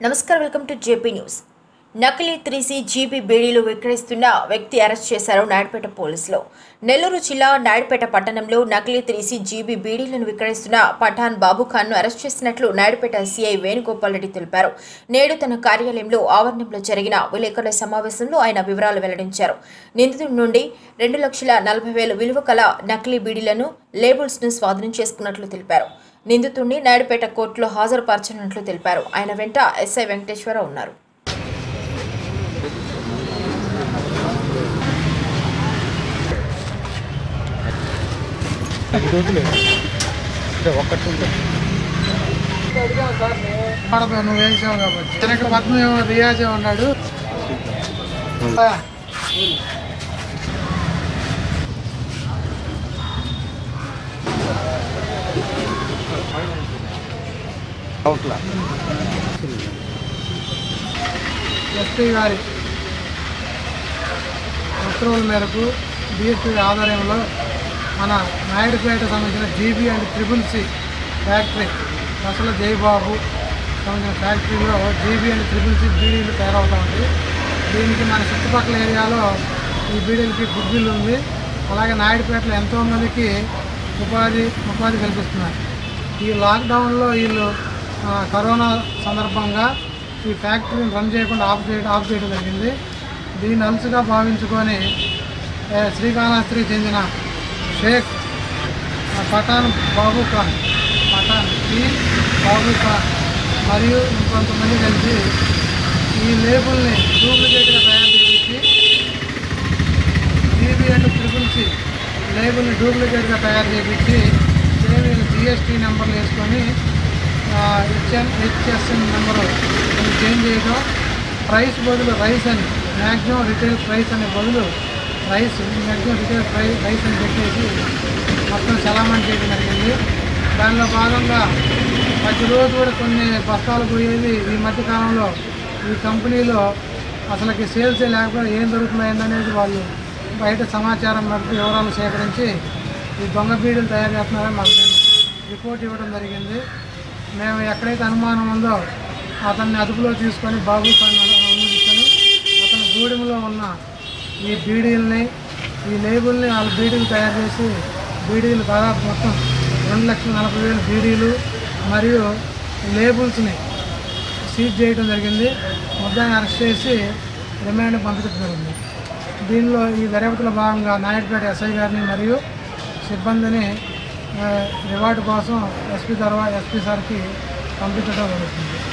నమస్కారం welcome to JP news నకిలీ three C GB బీడీలు విక్రయిస్తున్న వ్యక్తి అరెస్ట్ చేశారు నాయుడుపేట పోలీసులు నెల్లూరు జిల్లా నాయుడుపేట పట్టణంలో నకిలీ త్రీసీ జీబీ బీడీలను విక్రయిస్తున్న పఠాన్ బాబు ఖాన్ను అరెస్ట్ చేసినట్లు నాయుడుపేట సీఐ వేణుగోపాల్ రెడ్డి తెలిపారు నేడు తన కార్యాలయంలో ఆవరణంలో జరిగిన విలేకరుల సమావేశంలో ఆయన వివరాలు వెల్లడించారు నిందితుడి నుండి రెండు లక్షల నలభై వేల విలువ కల నకిలీ బీడీలను లేబుల్స్ను స్వాధీనం చేసుకున్నట్లు తెలిపారు నిందితుడిని నాయుడుపేట కోర్టులో హాజరుపరచనున్నట్లు తెలిపారు ఆయన వెంట ఎస్ఐ వెంకటేశ్వరరావు ఉన్నారు పడదు నువ్వు వేసావు కాబట్టి వెనక పద్మ ఏమో రియాజే ఉన్నాడు ఆ, ఎస్పీ గారి ఉత్తర్వుల మేరకు డిఎస్పీ ఆధ్వర్యంలో మన నాయుడుపేట సంబంధించిన GB and triple C factory అసలు జయబాబు సంబంధించిన ఫ్యాక్టరీలో జీబీ అండ్ ట్రిపుల్ సి బీడీలు తయారవుతా ఉంది దీనికి మన చుట్టుపక్కల ఏరియాలో ఈ బీడీలకి గుడ్ బిల్ ఉంది అలాగే నాయుడుపేటలో ఎంతోమందికి ఉపాధి ఉపాధి కల్పిస్తున్నారు ఈ లాక్డౌన్లో వీళ్ళు ఆ, కరోనా సందర్భంగా ఈ ఫ్యాక్టరీని రన్ చేయకుండా ఆఫ్ చేయడం ఆఫ్ చేయడం జరిగింది దీన్ని అలసుగా భావించుకొని ఏ, శ్రీకాళహస్తికి చెందిన షేక్ ఆ, పఠాన్ బాబు ఖాన్ పఠాన్ ఈ బాబు ఖాన్ మరియు ఇంకొంతమంది కలిసి ఈ లేబుల్ని డూప్లికేట్గా తయారు చేయించి జీబీ అండ్ ట్రిపుల్ సి లేబుల్ని డూప్లికేట్గా తయారు చేయించి సేమ్ జిఎస్టీ నెంబర్లు వేసుకొని హెచ్ఎన్ హెచ్ఎస్ఎన్ నెంబరు అది చేంజ్ చేయడం ప్రైస్ బదులు రైస్ అని మ్యాక్సిమం రిటైల్ ప్రైస్ అనే బదులు rice maximum retail price rice అని పెట్టేసి మొత్తం చలామణి చేయడం జరిగింది దానిలో భాగంగా ప్రతిరోజు కూడా కొన్ని బస్తాలు పోయేది ఈ మధ్య కాలంలో ఈ కంపెనీలో అసలుకి సేల్స్ లేకపోతే ఏం దొరుకుతున్నాయి అనేది వాళ్ళు బయట సమాచారం మేరకు వివరాలు సేకరించి ఈ దొంగ బీడీలు తయారు చేస్తున్నారని మాకు నేను రిపోర్ట్ ఇవ్వడం జరిగింది మేము ఎక్కడైతే అనుమానం ఉందో అతన్ని అదుపులో తీసుకొని బాబు ఖాన్ అనుమతించుకొని అతని గూడెంలో ఉన్న ఈ బీడీలని ఈ లేబుల్ని వాళ్ళ బీడీలు తయారు చేసి బీడీలు దాదాపు మొత్తం రెండు లక్షల నలభై వేల బీడీలు మరియు లేబుల్స్ని సీజ్ చేయడం జరిగింది ముద్దాన్ని అరెస్ట్ చేసి రిమాండ్ పంపించడం జరిగింది దీనిలో ఈ దర్యాప్తులో భాగంగా నాయుడుపేట ఎస్ఐ గారిని మరియు సిబ్బందిని ఆ, రివార్డు కోసం ఎస్పీ తర్వాత ఎస్పీ సార్కి పంపించడం జరుగుతుంది